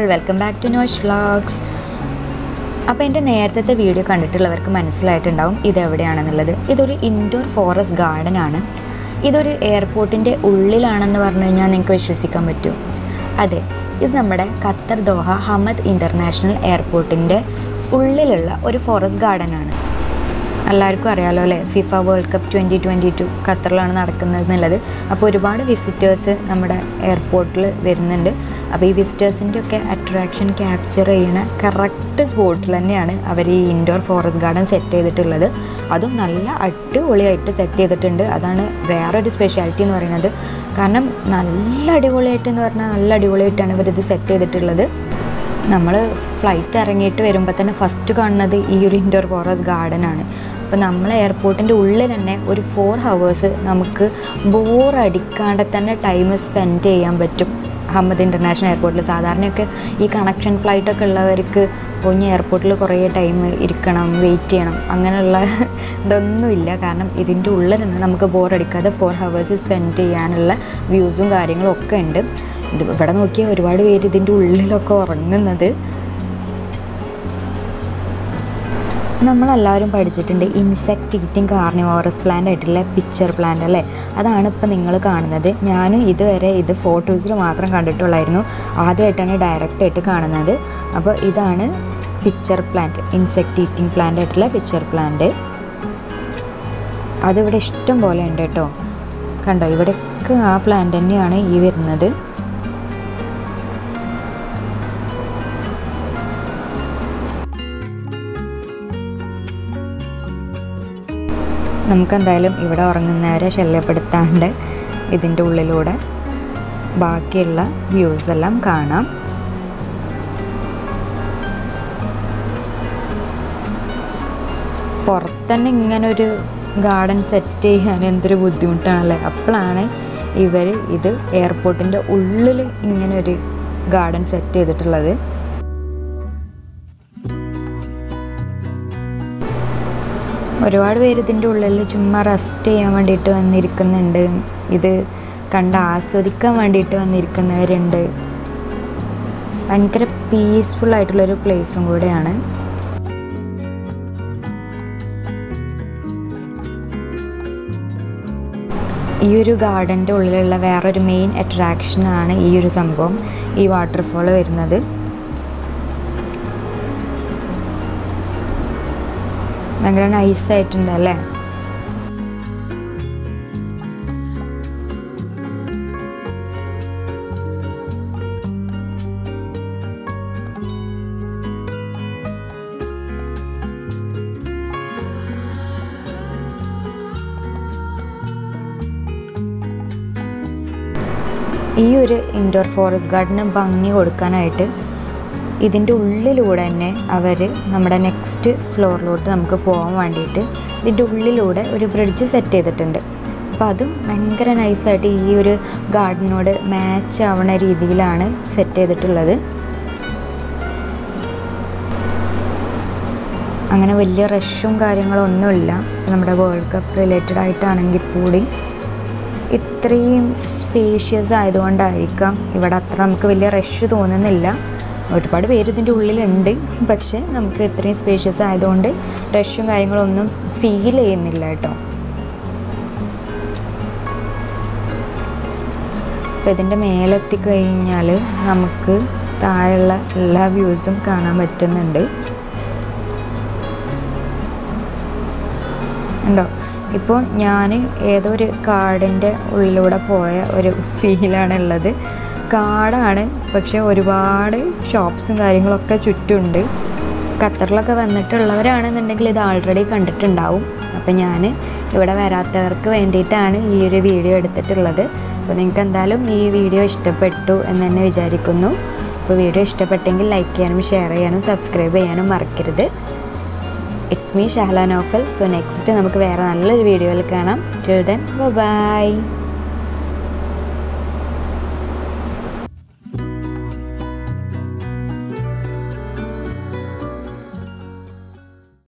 welcome back to Nosh vlogs അപ്പോൾ എൻ്റെ നേരത്തെ വീഡിയോ കണ്ടിട്ടുള്ളവർക്ക് മനസ്സിലായിട്ടുണ്ടാവും ഇത് എവിടെയാണെന്നുള്ളത് ഇതൊരു ഇൻഡോർ ഫോറസ്റ്റ് ഗാർഡൻ ആണ് ഇതൊരു എയർപോർട്ടിൻ്റെ ഉള്ളിലാണെന്ന് പറഞ്ഞു കഴിഞ്ഞാൽ നിങ്ങൾക്ക് വിശ്വസിക്കാൻ പറ്റും അതെ ഇത് നമ്മുടെ ഖത്തർ ദോഹ ഹമദ് ഇൻ്റർനാഷണൽ എയർപോർട്ടിൻ്റെ ഉള്ളിലുള്ള ഒരു ഫോറസ്റ്റ് ഗാർഡൻ ആണ് എല്ലാവർക്കും അറിയാലോ അല്ലേ FIFA world cup twenty twenty two ഖത്തറിലാണ് നടക്കുന്നത് എന്നുള്ളത് അപ്പോൾ ഒരുപാട് വിസിറ്റേഴ്സ് നമ്മുടെ എയർപോർട്ടിൽ വരുന്നുണ്ട് അപ്പോൾ ഈ വിസിറ്റേഴ്സിൻ്റെ ഒക്കെ അട്രാക്ഷൻ ക്യാപ്ചർ ചെയ്യണ കറക്റ്റ് സ്പോട്ടിൽ തന്നെയാണ് അവർ ഈ ഇൻഡോർ ഫോറസ്റ്റ് ഗാർഡൻ സെറ്റ് ചെയ്തിട്ടുള്ളത് അതും നല്ല അടിപൊളിയായിട്ട് സെറ്റ് ചെയ്തിട്ടുണ്ട് അതാണ് വേറൊരു സ്പെഷ്യാലിറ്റി എന്ന് പറയുന്നത് കാരണം നല്ല അടിപൊളിയായിട്ട് എന്ന് പറഞ്ഞാൽ നല്ല അടിപൊളിയായിട്ടാണ് ഇവരിത് സെറ്റ് ചെയ്തിട്ടുള്ളത് നമ്മൾ ഫ്ലൈറ്റ് ഇറങ്ങിയിട്ട് വരുമ്പോൾ തന്നെ ഫസ്റ്റ് കാണുന്നത് ഈ ഒരു ഇൻഡോർ ഫോറസ്റ്റ് ഗാർഡൻ ആണ് അപ്പോൾ നമ്മൾ എയർപോർട്ടിൻ്റെ ഉള്ളിൽ തന്നെ ഒരു ഫോർ ഹവേഴ്സ് നമുക്ക് ബോറടിക്കാണ്ട് തന്നെ ടൈം സ്പെൻഡ് ചെയ്യാൻ പറ്റും അഹമ്മദ് ഇൻ്റർനാഷണൽ എയർപോർട്ടിൽ സാധാരണയൊക്കെ ഈ കണക്ഷൻ ഫ്ലൈറ്റൊക്കെ ഉള്ളവർക്ക് പോയി എയർപോർട്ടിൽ കുറേ ടൈം ഇരിക്കണം വെയിറ്റ് ചെയ്യണം അങ്ങനെയുള്ള ഇതൊന്നുമില്ല കാരണം ഇതിൻ്റെ ഉള്ളിൽ തന്നെ നമുക്ക് ബോറടിക്കാതെ ഫോർ ഹവേഴ്സ് സ്പെൻഡ് ചെയ്യാനുള്ള വ്യൂസും കാര്യങ്ങളും ഒക്കെ ഉണ്ട് ഇത് ഇവിടെ നോക്കിയാൽ ഒരുപാട് പേര് ഇതിൻ്റെ ഉള്ളിലൊക്കെ ഉറങ്ങുന്നത് നമ്മളെല്ലാവരും പഠിച്ചിട്ടുണ്ട് ഇൻസെക്റ്റ് ഈറ്റിംഗ് കാർണിവോറസ് പ്ലാന്റ് ആയിട്ടുള്ള പിക്ചർ പ്ലാന്റ് അല്ലേ അതാണ് ഇപ്പോൾ നിങ്ങൾ കാണുന്നത് ഞാനും ഇതുവരെ ഇത് ഫോട്ടോസിൽ മാത്രം കണ്ടിട്ടുള്ളായിരുന്നു ആദ്യമായിട്ടാണ് ഡയറക്റ്റ് ആയിട്ട് കാണുന്നത് അപ്പോൾ ഇതാണ് pitcher plant insect eating plant ആയിട്ടുള്ള പിക്ചർ പ്ലാന്റ് അതിവിടെ ഇഷ്ടം പോലെ ഉണ്ട് കേട്ടോ കണ്ടോ ഇവിടെയൊക്കെ ആ പ്ലാന്റ് തന്നെയാണ് ഈ വരുന്നത് നമുക്കെന്തായാലും ഇവിടെ ഉറങ്ങുന്നവരെ ശല്യപ്പെടുത്താണ്ട് ഇതിൻ്റെ ഉള്ളിലൂടെ ബാക്കിയുള്ള വ്യൂസ് എല്ലാം കാണാം പുറത്തന്നെ ഇങ്ങനെ ഒരു ഗാർഡൻ സെറ്റ് ചെയ്യാൻ എന്തൊരു ബുദ്ധിമുട്ടാണല്ലേ അപ്പോഴാണ് ഇവർ ഇത് എയർപോർട്ടിൻ്റെ ഉള്ളിൽ ഇങ്ങനെ ഒരു ഗാർഡൻ സെറ്റ് ചെയ്തിട്ടുള്ളത് ഒരുപാട് പേര് ഇതിൻ്റെ ഉള്ളിൽ ചുമ്മാ റെസ്റ്റ് ചെയ്യാൻ വേണ്ടിയിട്ട് വന്നിരിക്കുന്നുണ്ട് ഇത് കണ്ട് ആസ്വദിക്കാൻ വേണ്ടിയിട്ട് വന്നിരിക്കുന്നവരുണ്ട് ഭയങ്കര പീസ്ഫുൾ ആയിട്ടുള്ളൊരു പ്ലേസും കൂടെയാണ് ഈ ഒരു ഗാർഡൻ്റെ ഉള്ളിലുള്ള വേറൊരു മെയിൻ അട്രാക്ഷനാണ് ഈ ഒരു സംഭവം ഈ വാട്ടർഫോൾ വരുന്നത് ഭയങ്കര നൈസായിട്ടുണ്ട് അല്ലേ ഈ ഒരു ഇൻഡോർ ഫോറസ്റ്റ് ഗാർഡന് ഭംഗി കൊടുക്കാനായിട്ട് ഇതിൻ്റെ ഉള്ളിലൂടെ തന്നെ അവർ നമ്മുടെ നെക്സ്റ്റ് ഫ്ലോറിലോട്ട് നമുക്ക് പോകാൻ വേണ്ടിയിട്ട് ഇതിൻ്റെ ഉള്ളിലൂടെ ഒരു ബ്രിഡ്ജ് സെറ്റ് ചെയ്തിട്ടുണ്ട് അപ്പോൾ അതും ഭയങ്കര നൈസായിട്ട് ഈ ഒരു ഗാർഡനോട് മാച്ച് ആവണ രീതിയിലാണ് സെറ്റ് ചെയ്തിട്ടുള്ളത് അങ്ങനെ വലിയ റഷും കാര്യങ്ങളൊന്നുമില്ല നമ്മുടെ വേൾഡ് കപ്പ് റിലേറ്റഡ് ആയിട്ടാണെങ്കിൽ കൂടി ഇത്രയും സ്പേഷ്യസ് ആയതുകൊണ്ടായിരിക്കാം ഇവിടെ അത്ര നമുക്ക് വലിയ റഷ് തോന്നുന്നില്ല ഒരുപാട് പേര് ഇതിൻ്റെ ഉള്ളിലുണ്ട് പക്ഷേ നമുക്ക് ഇത്രയും സ്പേഷ്യസ് ആയതുകൊണ്ട് റഷും കാര്യങ്ങളൊന്നും ഫീൽ ചെയ്യുന്നില്ല കേട്ടോ അപ്പോൾ ഇതിൻ്റെ മേലെത്തി കഴിഞ്ഞാൽ നമുക്ക് താഴെയുള്ള എല്ലാ വ്യൂസും കാണാൻ പറ്റുന്നുണ്ട് ഉണ്ടോ ഇപ്പോൾ ഞാൻ ഏതോ ഒരു കാടിൻ്റെ ഉള്ളിലൂടെ പോയ ഒരു ഫീലാണ് ഉള്ളത് കാടാണ് പക്ഷെ ഒരുപാട് ഷോപ്സും കാര്യങ്ങളൊക്കെ ചുറ്റുമുണ്ട് ഖത്തറിലൊക്കെ വന്നിട്ടുള്ളവരാണെന്നുണ്ടെങ്കിൽ ഇത് ആൾറെഡി കണ്ടിട്ടുണ്ടാവും അപ്പോൾ ഞാൻ ഇവിടെ വരാത്തവർക്ക് വേണ്ടിയിട്ടാണ് ഈ ഒരു വീഡിയോ എടുത്തിട്ടുള്ളത് അപ്പോൾ നിങ്ങൾക്ക് എന്തായാലും ഈ വീഡിയോ ഇഷ്ടപ്പെട്ടു എന്ന് തന്നെ വിചാരിക്കുന്നു അപ്പോൾ വീഡിയോ ഇഷ്ടപ്പെട്ടെങ്കിൽ ലൈക്ക് ചെയ്യാനും ഷെയർ ചെയ്യാനും സബ്സ്ക്രൈബ് ചെയ്യാനും മറക്കരുത് it's me Shahala Nofal so next നമുക്ക് വേറെ നല്ലൊരു വീഡിയോയിൽ കാണാം ടിൽ ദെൻ ബൈ